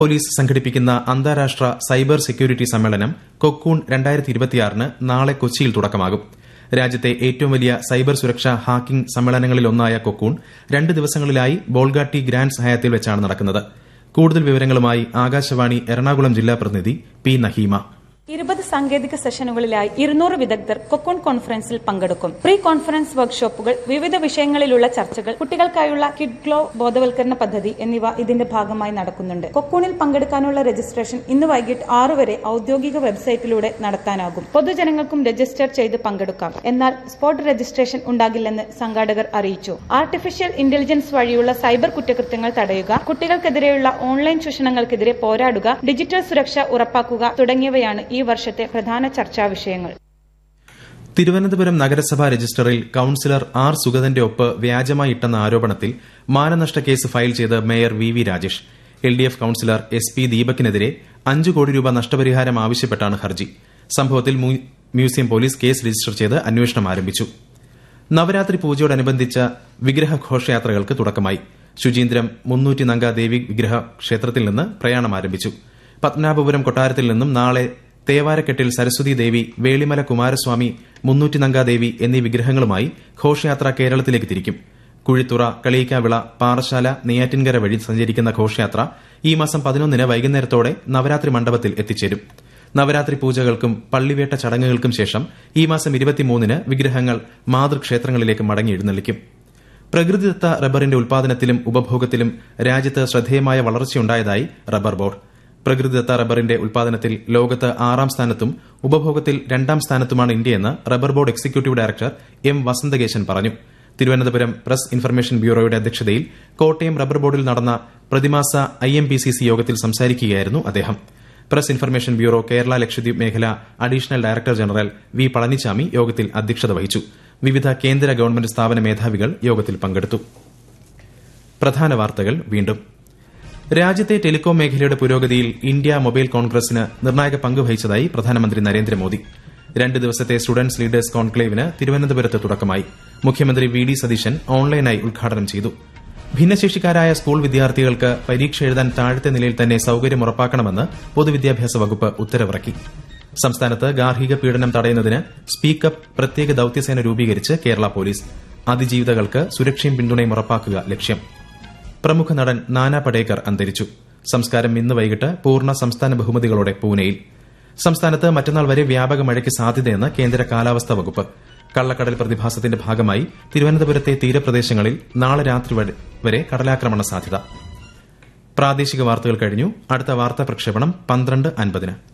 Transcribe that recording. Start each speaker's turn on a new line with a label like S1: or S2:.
S1: police സംഘടിപ്പിക്കുന്ന അന്താരാഷ്ട്ര cyber security സമ്മേളനം കൊക്കൂൺ ന് നാളെ കൊച്ചിയിൽ തുടക്കമാകും രാജ്യത്തെ ഏറ്റവും വലിയ സൈബർ സുരക്ഷാ ഹാക്കിംഗ് സമ്മേളനങ്ങളിലൊന്നായ കൊക്കൂൺ രണ്ട് ദിവസങ്ങളിലായി ബോൾഗാട്ടി ഗ്രാൻഡ് ഹയാത്തിൽ വെച്ചാണ് നടക്കുന്നത് കൂടുതൽ വിവരങ്ങളുമായി ആകാശവാണി എറണാകുളം ജില്ലാ പ്രതിനിധി പി നഹീമ
S2: ഇരുപത് സാങ്കേതിക സെഷനുകളിലായി ഇരുന്നൂറ് വിദഗ്ധർ കൊക്കോൺ കോൺഫറൻസിൽ പങ്കെടുക്കും പ്രീ കോൺഫറൻസ് വർക്ക്ഷോപ്പുകൾ വിവിധ വിഷയങ്ങളിലുള്ള ചർച്ചകൾ കുട്ടികൾക്കായുള്ള കിഡ് ഗ്ലോ ബോധവൽക്കരണ പദ്ധതി എന്നിവ ഇതിന്റെ ഭാഗമായി നടക്കുന്നുണ്ട് കൊക്കൂണിൽ പങ്കെടുക്കാനുള്ള രജിസ്ട്രേഷൻ ഇന്ന് വൈകിട്ട് ആറ് വരെ ഔദ്യോഗിക വെബ്സൈറ്റിലൂടെ നടത്താനാകും പൊതുജനങ്ങൾക്കും രജിസ്റ്റർ ചെയ്ത് പങ്കെടുക്കാം എന്നാൽ സ്പോട്ട് രജിസ്ട്രേഷൻ ഉണ്ടാകില്ലെന്ന് സംഘാടകർ അറിയിച്ചു ആർട്ടിഫിഷ്യൽ ഇന്റലിജൻസ് വഴിയുള്ള സൈബർ കുറ്റകൃത്യങ്ങൾ തടയുക കുട്ടികൾക്കെതിരെയുള്ള ഓൺലൈൻ ചൂഷണങ്ങൾക്കെതിരെ പോരാടുക ഡിജിറ്റൽ സുരക്ഷ ഉറപ്പാക്കുക തുടങ്ങിയവയാണ് ഈ വർഷത്തെ പ്രധാന ചർച്ചാ വിഷയങ്ങൾ
S1: തിരുവനന്തപുരം നഗരസഭാ രജിസ്റ്ററിൽ കൌൺസിലർ ആർ സുഗതന്റെ ഒപ്പ് വ്യാജമായി ഇട്ടെന്ന ആരോപണത്തിൽ മാനനഷ്ട കേസ് ഫയൽ ചെയ്ത് mayor V V Rajesh L D F councillor S P ദീപകിനെതിരെ അഞ്ച് കോടി രൂപ നഷ്ടപരിഹാരം ആവശ്യപ്പെട്ടാണ് ഹർജി സംഭവത്തിൽ മ്യൂസിയം പോലീസ് കേസ് രജിസ്റ്റർ ചെയ്ത് അന്വേഷണം ആരംഭിച്ചു നവരാത്രി പൂജയോടനുബന്ധിച്ച വിഗ്രഹ ഘോഷയാത്രകൾക്ക് തുടക്കമായി ശുചീന്ദ്രം മുന്നൂറ്റി നങ്ക ദേവി വിഗ്രഹ ക്ഷേത്രത്തിൽ നിന്ന് പ്രയാണം ആരംഭിച്ചു പത്മനാഭപുരം കൊട്ടാരത്തിൽ നിന്നും നാളെ തേവാരക്കെട്ടിൽ സരസ്വതി ദേവി വേളിമല കുമാരസ്വാമി മുന്നൂറ്റിനങ്കാദേവി എന്നീ വിഗ്രഹങ്ങളുമായി ഘോഷയാത്ര കേരളത്തിലേക്ക് തിരിക്കും കുഴിത്തുറ കളിയിക്കാവിള പാറശാല നെയ്യാറ്റിൻകര വഴി സഞ്ചരിക്കുന്ന ഘോഷയാത്ര ഈ മാസം പതിനൊന്നിന് വൈകുന്നേരത്തോടെ നവരാത്രി മണ്ഡപത്തിൽ എത്തിച്ചേരും നവരാത്രി പൂജകൾക്കും പള്ളിവേട്ട ചടങ്ങുകൾക്കും ശേഷം ഈ മാസം ഇരുപത്തിമൂന്നിന് വിഗ്രഹങ്ങൾ മാതൃക്ഷേത്രങ്ങളിലേക്ക് മടങ്ങി എഴുന്നള്ളിക്കും പ്രകൃതിദത്ത റബ്ബറിന്റെ ഉൽപാദനത്തിലും ഉപഭോഗത്തിലും രാജ്യത്ത് ശ്രദ്ധേയമായ വളർച്ചയുണ്ടായതായി റബ്ബർ ബോർഡ് പ്രകൃതിദത്ത റബ്ബറിന്റെ ഉൽപാദനത്തിൽ ലോകത്ത് ആറാം സ്ഥാനത്തും ഉപഭോഗത്തിൽ രണ്ടാം സ്ഥാനത്തുമാണ് ഇന്ത്യയെന്ന് rubber board executive director M Vasanthakesan പറഞ്ഞു തിരുവനന്തപുരം പ്രസ് ഇൻഫർമേഷൻ ബ്യൂറോയുടെ അധ്യക്ഷതയിൽ കോട്ടയം റബ്ബർ ബോർഡിൽ നടന്ന പ്രതിമാസ I M P C C യോഗത്തിൽ സംസാരിക്കുകയായിരുന്നു അദ്ദേഹം press information bureau Kerala Lakshadweep മേഖല additional director general V Palanichami യോഗത്തിൽ അധ്യക്ഷത വഹിച്ചു വിവിധ കേന്ദ്ര ഗവൺമെന്റ് സ്ഥാപന മേധാവികൾ യോഗത്തിൽ പങ്കെടുത്തു പ്രധാന വാർത്തകൾ വീണ്ടും രാജ്യത്തെ ടെലികോം മേഖലയുടെ പുരോഗതിയിൽ ഇന്ത്യ മൊബൈൽ കോൺഗ്രസിന് നിർണായക പങ്ക് വഹിച്ചതായി പ്രധാനമന്ത്രി നരേന്ദ്രമോദി രണ്ട് ദിവസത്തെ സ്റ്റുഡന്റ്സ് ലീഡേഴ്സ് കോൺക്ലേവിന് തിരുവനന്തപുരത്ത് തുടക്കമായി മുഖ്യമന്ത്രി വി ഡി സതീശൻ ഓൺലൈനായി ഉദ്ഘാടനം ചെയ്തു ഭിന്നശേഷിക്കാരായ സ്കൂൾ വിദ്യാർത്ഥികൾക്ക് പരീക്ഷ എഴുതാൻ താഴത്തെ നിലയിൽ തന്നെ സൌകര്യം ഉറപ്പാക്കണമെന്ന് പൊതുവിദ്യാഭ്യാസ വകുപ്പ് ഉത്തരവിറക്കി സംസ്ഥാനത്ത് ഗാർഹിക പീഡനം തടയുന്നതിന് സ്പീക്കപ്പ് പ്രത്യേക ദൌത്യസേന രൂപീകരിച്ച് കേരള പോലീസ് അതിജീവിതകൾക്ക് സുരക്ഷയും പിന്തുണയും ഉറപ്പാക്കുക ലക്ഷ്യം പ്രമുഖ നടൻ നാനാ പടേക്കർ അന്തരിച്ചു സംസ്കാരം ഇന്ന് വൈകിട്ട് പൂർണ്ണ സംസ്ഥാന ബഹുമതികളോടെ പൂനെയിൽ സംസ്ഥാനത്ത് മറ്റന്നാൾ വരെ വ്യാപക മഴയ്ക്ക് സാധ്യതയെന്ന് കേന്ദ്ര കാലാവസ്ഥാ വകുപ്പ് കള്ളക്കടൽ പ്രതിഭാസത്തിന്റെ ഭാഗമായി തിരുവനന്തപുരത്തെ തീരപ്രദേശങ്ങളിൽ നാളെ രാത്രി വരെ കടലാക്രമണ സാധ്യത പ്രാദേശിക വാർത്തകൾ കഴിഞ്ഞു അടുത്ത വാർത്താ പ്രക്ഷേപണം പന്ത്രണ്ട് അൻപതിന്